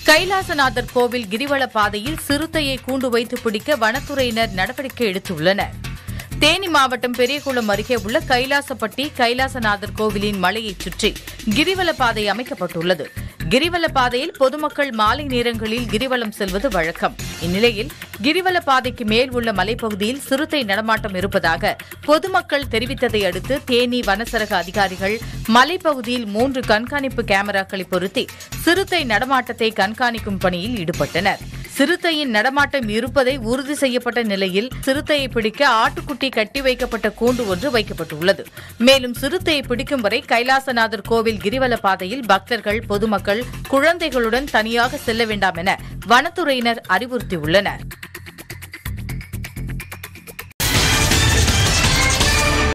கைலாசநாதர் கோவில் கிரிவல பாதையில் சிறுத்தையை கூண்டு வைத்து பிடிக்க வனத்துறையினர் நடவடிக்கை எடுத்துள்ளனர் தேனி மாவட்டம் பெரியகுளம் அருகே உள்ள கைலாசப்பட்டி கைலாசநாதர் கோவிலின் மலையைச் சுற்றி கிரிவல பாதை அமைக்கப்பட்டுள்ளது கிரிவல பாதையில் பொதுமக்கள் மாலை நேரங்களில் கிரிவலம் செல்வது வழக்கம் இந்நிலையில் கிரிவல பாதைக்கு மேல் உள்ள மலைப்பகுதியில் சிறுத்தை நடமாட்டம் இருப்பதாக பொதுமக்கள் தெரிவித்ததை அடுத்து தேனி வனசரக அதிகாரிகள் மலைப்பகுதியில் மூன்று கண்காணிப்பு கேமராக்களை பொருத்தி சிறுத்தை நடமாட்டத்தை கண்காணிக்கும் பணியில் ஈடுபட்டனர் சிறுத்தையின் நடமாட்டம் இருப்பதை உறுதி செய்யப்பட்ட நிலையில் சிறுத்தையை பிடிக்க ஆட்டுக்குட்டி கட்டி வைக்கப்பட்ட கூண்டு ஒன்று வைக்கப்பட்டுள்ளது மேலும் சிறுத்தையை பிடிக்கும் வரை கைலாசநாதர் கோவில் கிரிவல பாதையில் பக்தர்கள் பொதுமக்கள் குழந்தைகளுடன் தனியாக செல்ல வேண்டாம் என வனத்துறையினர் அறிவுறுத்தியுள்ளனர்